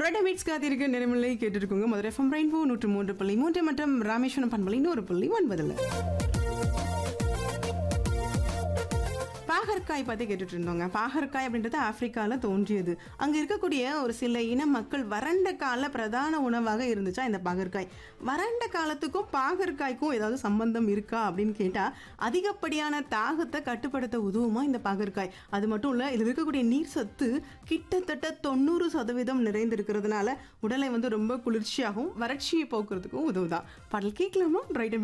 bright வீட்ஸ் காத்திருக்க நிறமில்லை கேட்டிருக்கோங்க மதுரை எஃப்எம் ரெயின்போ நூற்று மூன்று புள்ளி மூன்று மற்றும் ராமேஸ்வரம் பண்பலை நூறு புள்ளி ஒன்பதுல பாகற்காய் பற்றி கேட்டுட்டு இருந்தோங்க பாகற்காய் அப்படின்றது ஆப்பிரிக்காவில் தோன்றியது அங்கே இருக்கக்கூடிய ஒரு சில இன மக்கள் வறண்ட கால பிரதான உணவாக இருந்துச்சா இந்த பாகற்காய் வறண்ட காலத்துக்கும் பாகற்காய்க்கும் ஏதாவது சம்பந்தம் இருக்கா அப்படின்னு கேட்டால் அதிகப்படியான தாகத்தை கட்டுப்படுத்த உதவுமா இந்த பாகற்காய் அது மட்டும் இல்லை இதில் இருக்கக்கூடிய நீர் சத்து கிட்டத்தட்ட தொண்ணூறு சதவீதம் நிறைந்திருக்கிறதுனால உடலை வந்து ரொம்ப குளிர்ச்சியாகவும் வறட்சியை போக்குறதுக்கும் உதவுதான் பாடல் கேட்கலாமா ரைட்